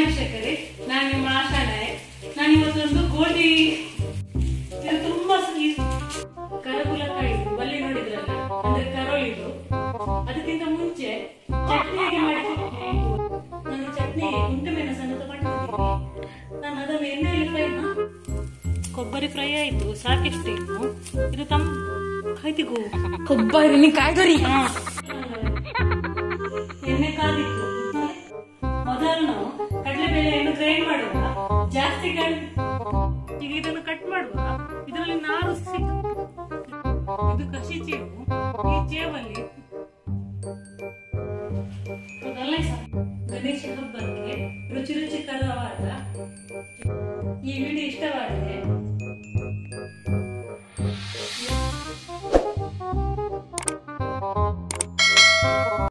ವೀಕ್ಷಕರೇ ನಾನು ನಿಮ್ಮ ಆಶಾ ನಾಯಕ್ ನಾನು ಇವತ್ತೊಂದು ಗೋಧಿ ಇದು ತುಂಬಾ ಸಿಹಿ ಕರಗುಲಕಾಯಿ ಇದು ಬಲ್ಲಿ ನೋಡಿದ್ರಲ್ಲ ಅಂದ್ರೆ ಕರೋಳಿದು ಅದಕ್ಕಿಂತ ಮುಂಚೆ ಚಟ್ನಿ ಹೇಗೆ ಮಾಡಿ ನಾನು ಚಟ್ನಿಗೆ ಕುಂಟೆ ಮೆಣಸನ್ನು ತಗೊಂಡಿದ್ದೀನಿ ನಾನು ಅದನ್ನು ಎಣ್ಣೆಯಲ್ಲಿ ಫ್ರೈ ಕೊಬ್ಬರಿ ಫ್ರೈ ಆಯ್ತು ಸಾಕಿಷ್ಟು ಇನ್ನು ಇದು ತಮ್ಮ ಕಾಯ್ತಿಗೂ ಕೊಬ್ಬರಿ ನೀ ಕಾಯ್ದರಿ ಎಣ್ಣೆ ಕಾದಿತ್ತು ಮೊದಲು ನಾವು ಕಡಲೆಬೇಳೆಯನ್ನು ಗ್ರೈಂಡ್ ಮಾಡುವ ಜಾಸ್ತಿ ಗಂ- ಈಗ ಇದನ್ನು ಕಟ್ ಮಾಡುವ ಇದರಲ್ಲಿ ನಾರು ಸಿಕ್ ಇದು ಕಸಿ ಚೇವು ಈ ಚೇವಲ್ಲಿ ಅದಲ್ಲ ಸ- ಗಣೇಶ ಹಬ್ಬಕ್ಕೆ ರುಚಿ ರುಚಿಕರವಾದ ಈ ವಿಡಿಯೋ ಇಷ್ಟವಾದರೆ